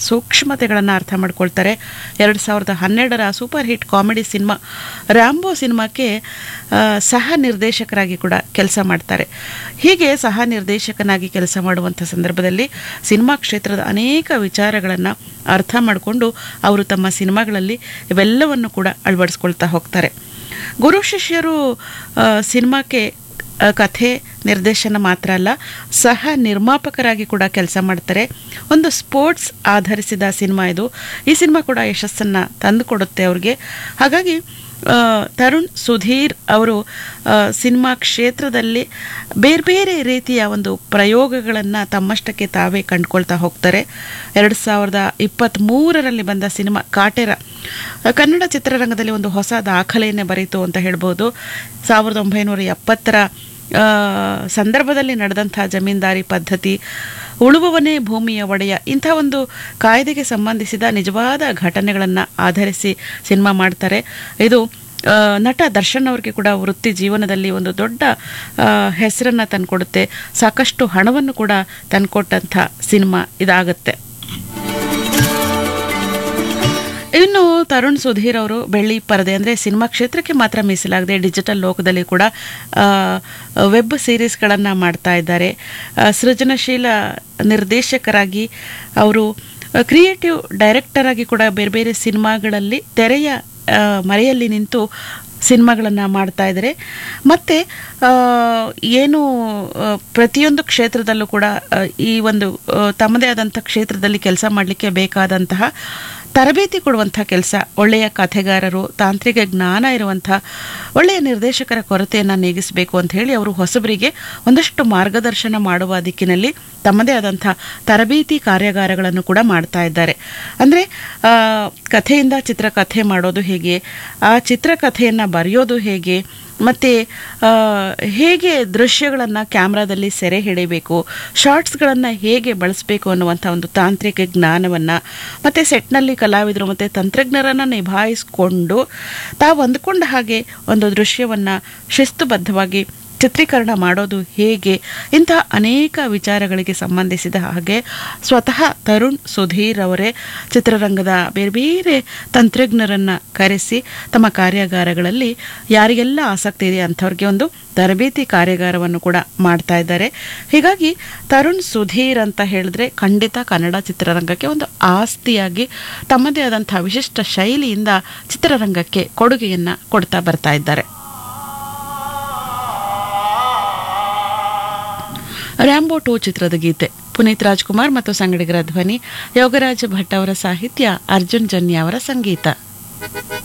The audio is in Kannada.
ಸೂಕ್ಷ್ಮತೆಗಳನ್ನು ಅರ್ಥ ಮಾಡ್ಕೊಳ್ತಾರೆ ಎರಡು ಸಾವಿರದ ಹನ್ನೆರಡರ super hit comedy cinema Rambo ಸಿನಿಮಾಕ್ಕೆ ಆ, ಸಹ ನಿರ್ದೇಶಕರಾಗಿ ಕೂಡ ಕೆಲಸ ಮಾಡ್ತಾರೆ ಹೀಗೆ ಸಹ ನಿರ್ದೇಶಕನಾಗಿ ಕೆಲಸ ಮಾಡುವಂಥ ಸಂದರ್ಭದಲ್ಲಿ ಸಿನಿಮಾ ಕ್ಷೇತ್ರದ ಅನೇಕ ವಿಚಾರಗಳನ್ನು ಅರ್ಥ ಮಾಡಿಕೊಂಡು ಅವರು ತಮ್ಮ ಸಿನಿಮಾಗಳಲ್ಲಿ ಇವೆಲ್ಲವನ್ನು ಕೂಡ ಅಳವಡಿಸ್ಕೊಳ್ತಾ ಹೋಗ್ತಾರೆ ಗುರು ಶಿಷ್ಯರು ಆ, ಸಿನಿಮಾಕ್ಕೆ ಆ, ಕಥೆ ನಿರ್ದೇಶನ ಮಾತ್ರ ಅಲ್ಲ ಸಹ ನಿರ್ಮಾಪಕರಾಗಿ ಕೂಡ ಕೆಲಸ ಮಾಡ್ತಾರೆ ಒಂದು ಸ್ಪೋರ್ಟ್ಸ್ ಆಧರಿಸಿದ ಸಿನಿಮಾ ಇದು ಈ ಸಿನಿಮಾ ಕೂಡ ಯಶಸ್ಸನ್ನು ತಂದುಕೊಡುತ್ತೆ ಅವ್ರಿಗೆ ಹಾಗಾಗಿ ಆ, ತರುಣ್ ಸುಧೀರ್ ಅವರು ಆ, ಸಿನಿಮಾ ಕ್ಷೇತ್ರದಲ್ಲಿ ಬೇರೆ ಬೇರೆ ರೀತಿಯ ಒಂದು ಪ್ರಯೋಗಗಳನ್ನು ತಮ್ಮಷ್ಟಕ್ಕೆ ತಾವೇ ಕಂಡುಕೊಳ್ತಾ ಹೋಗ್ತಾರೆ ಎರಡು ಸಾವಿರದ ಇಪ್ಪತ್ತ್ಮೂರರಲ್ಲಿ ಬಂದ ಸಿನಿಮಾ ಕಾಟೇರ ಆ, ಕನ್ನಡ ಚಿತ್ರರಂಗದಲ್ಲಿ ಒಂದು ಹೊಸ ದಾಖಲೆಯನ್ನೇ ಬರೀತು ಅಂತ ಹೇಳ್ಬೋದು ಸಾವಿರದ ಒಂಬೈನೂರ ಎಪ್ಪತ್ತರ ಆ, ಸಂದರ್ಭದಲ್ಲಿ ನಡೆದಂಥ ಜಮೀನ್ದಾರಿ ಪದ್ಧತಿ ಉಳುವವನೇ ಭೂಮಿಯ ಒಡೆಯ ಇಂಥ ಒಂದು ಕಾಯ್ದೆಗೆ ಸಂಬಂಧಿಸಿದ ನಿಜವಾದ ಘಟನೆಗಳನ್ನು ಆಧರಿಸಿ ಸಿನಿಮಾ ಮಾಡ್ತಾರೆ ಇದು ಆ, ನಟ ದರ್ಶನ್ ಅವರಿಗೆ ಕೂಡ ವೃತ್ತಿ ಜೀವನದಲ್ಲಿ ಒಂದು ದೊಡ್ಡ ಹೆಸರನ್ನು ತಂದುಕೊಡುತ್ತೆ ಸಾಕಷ್ಟು ಹಣವನ್ನು ಕೂಡ ತಂದುಕೊಟ್ಟಂಥ ಸಿನಿಮಾ ಇದಾಗುತ್ತೆ ಇನ್ನು ತರುಣ್ ಸುಧೀರ್ ಅವರು ಬೆಳ್ಳಿ ಪರದೆ ಅಂದರೆ ಸಿನಿಮಾ ಕ್ಷೇತ್ರಕ್ಕೆ ಮಾತ್ರ ಮೀಸಲಾಗದೆ ಡಿಜಿಟಲ್ ಲೋಕದಲ್ಲಿ ಕೂಡ ಆ, ವೆಬ್ ಸೀರೀಸ್ಗಳನ್ನು ಮಾಡ್ತಾ ಇದ್ದಾರೆ ಆ, ಸೃಜನಶೀಲ ನಿರ್ದೇಶಕರಾಗಿ ಅವರು ಕ್ರಿಯೇಟಿವ್ ಡೈರೆಕ್ಟರ್ ಆಗಿ ಕೂಡ ಬೇರೆ ಬೇರೆ ಸಿನಿಮಾಗಳಲ್ಲಿ ತೆರೆಯ ಆ, ಮರೆಯಲ್ಲಿ ನಿಂತು ಸಿನಿಮಾಗಳನ್ನು ಮಾಡ್ತಾ ಇದ್ದಾರೆ ಮತ್ತು ಏನು ಆ, ಪ್ರತಿಯೊಂದು ಕ್ಷೇತ್ರದಲ್ಲೂ ಕೂಡ ಆ, ಈ ಒಂದು ಆ, ತಮ್ಮದೇ ಆದಂಥ ಕ್ಷೇತ್ರದಲ್ಲಿ ಕೆಲಸ ಮಾಡಲಿಕ್ಕೆ ಬೇಕಾದಂತಹ ತರಬೇತಿ ಕೊಡುವಂಥ ಕೆಲಸ ಒಳ್ಳೆಯ ಕಥೆಗಾರರು ತಾಂತ್ರಿಕ ಜ್ಞಾನ ಇರುವಂಥ ಒಳ್ಳೆಯ ನಿರ್ದೇಶಕರ ಕೊರತೆಯನ್ನು ನೀಗಿಸಬೇಕು ಅಂತ ಹೇಳಿ ಅವರು ಹೊಸಬರಿಗೆ ಒಂದಷ್ಟು ಮಾರ್ಗದರ್ಶನ ಮಾಡುವ ದಿಕ್ಕಿನಲ್ಲಿ ತಮ್ಮದೇ ಆದಂಥ ತರಬೇತಿ ಕಾರ್ಯಾಗಾರಗಳನ್ನು ಕೂಡ ಮಾಡ್ತಾ ಇದ್ದಾರೆ ಅಂದರೆ ಕಥೆಯಿಂದ ಚಿತ್ರಕಥೆ ಮಾಡೋದು ಹೇಗೆ ಆ ಚಿತ್ರಕಥೆಯನ್ನು ಬರೆಯೋದು ಹೇಗೆ ಮತ್ತು ಹೇಗೆ ದೃಶ್ಯಗಳನ್ನು ಕ್ಯಾಮ್ರಾದಲ್ಲಿ ಸೆರೆ ಹಿಡಿಬೇಕು ಶಾರ್ಟ್ಸ್ಗಳನ್ನು ಹೇಗೆ ಬಳಸಬೇಕು ಅನ್ನುವಂಥ ಒಂದು ತಾಂತ್ರಿಕ ಜ್ಞಾನವನ್ನು ಮತ್ತು ಸೆಟ್ನಲ್ಲಿ ಕಲಾವಿದರು ಮತ್ತು ತಂತ್ರಜ್ಞರನ್ನು ನಿಭಾಯಿಸಿಕೊಂಡು ತಾವು ಅಂದ್ಕೊಂಡ ಹಾಗೆ ಒಂದು ದೃಶ್ಯವನ್ನು ಶಿಸ್ತುಬದ್ಧವಾಗಿ ಚಿತ್ರೀಕರಣ ಮಾಡೋದು ಹೇಗೆ ಇಂಥ ಅನೇಕ ವಿಚಾರಗಳಿಗೆ ಸಂಬಂಧಿಸಿದ ಹಾಗೆ ಸ್ವತಃ ತರುಣ್ ಸುಧೀರ್ ಅವರೇ ಚಿತ್ರರಂಗದ ಬೇರೆ ಬೇರೆ ತಂತ್ರಜ್ಞರನ್ನು ಕರೆಸಿ ತಮ್ಮ ಕಾರ್ಯಾಗಾರಗಳಲ್ಲಿ ಯಾರಿಗೆಲ್ಲ ಆಸಕ್ತಿ ಇದೆ ಅಂಥವ್ರಿಗೆ ಒಂದು ತರಬೇತಿ ಕಾರ್ಯಾಗಾರವನ್ನು ಕೂಡ ಮಾಡ್ತಾ ಇದ್ದಾರೆ ಹೀಗಾಗಿ ತರುಣ್ ಸುಧೀರ್ ಅಂತ ಹೇಳಿದ್ರೆ ಖಂಡಿತ ಕನ್ನಡ ಚಿತ್ರರಂಗಕ್ಕೆ ಒಂದು ಆಸ್ತಿಯಾಗಿ ತಮ್ಮದೇ ಆದಂಥ ವಿಶಿಷ್ಟ ಶೈಲಿಯಿಂದ ಚಿತ್ರರಂಗಕ್ಕೆ ಕೊಡುಗೆಯನ್ನು ಕೊಡ್ತಾ ಬರ್ತಾ ಇದ್ದಾರೆ ರ್ಯಾಂಬೋ ಟೂ ಚಿತ್ರದ ಗೀತೆ ಪುನೀತ್ ರಾಜ್ಕುಮಾರ್ ಮತ್ತು ಸಂಗಡಿಗರ ಧ್ವನಿ ಯೋಗರಾಜ ಭಟ್ ಅವರ ಸಾಹಿತ್ಯ ಅರ್ಜುನ್ ಜನ್ಯ ಅವರ ಸಂಗೀತ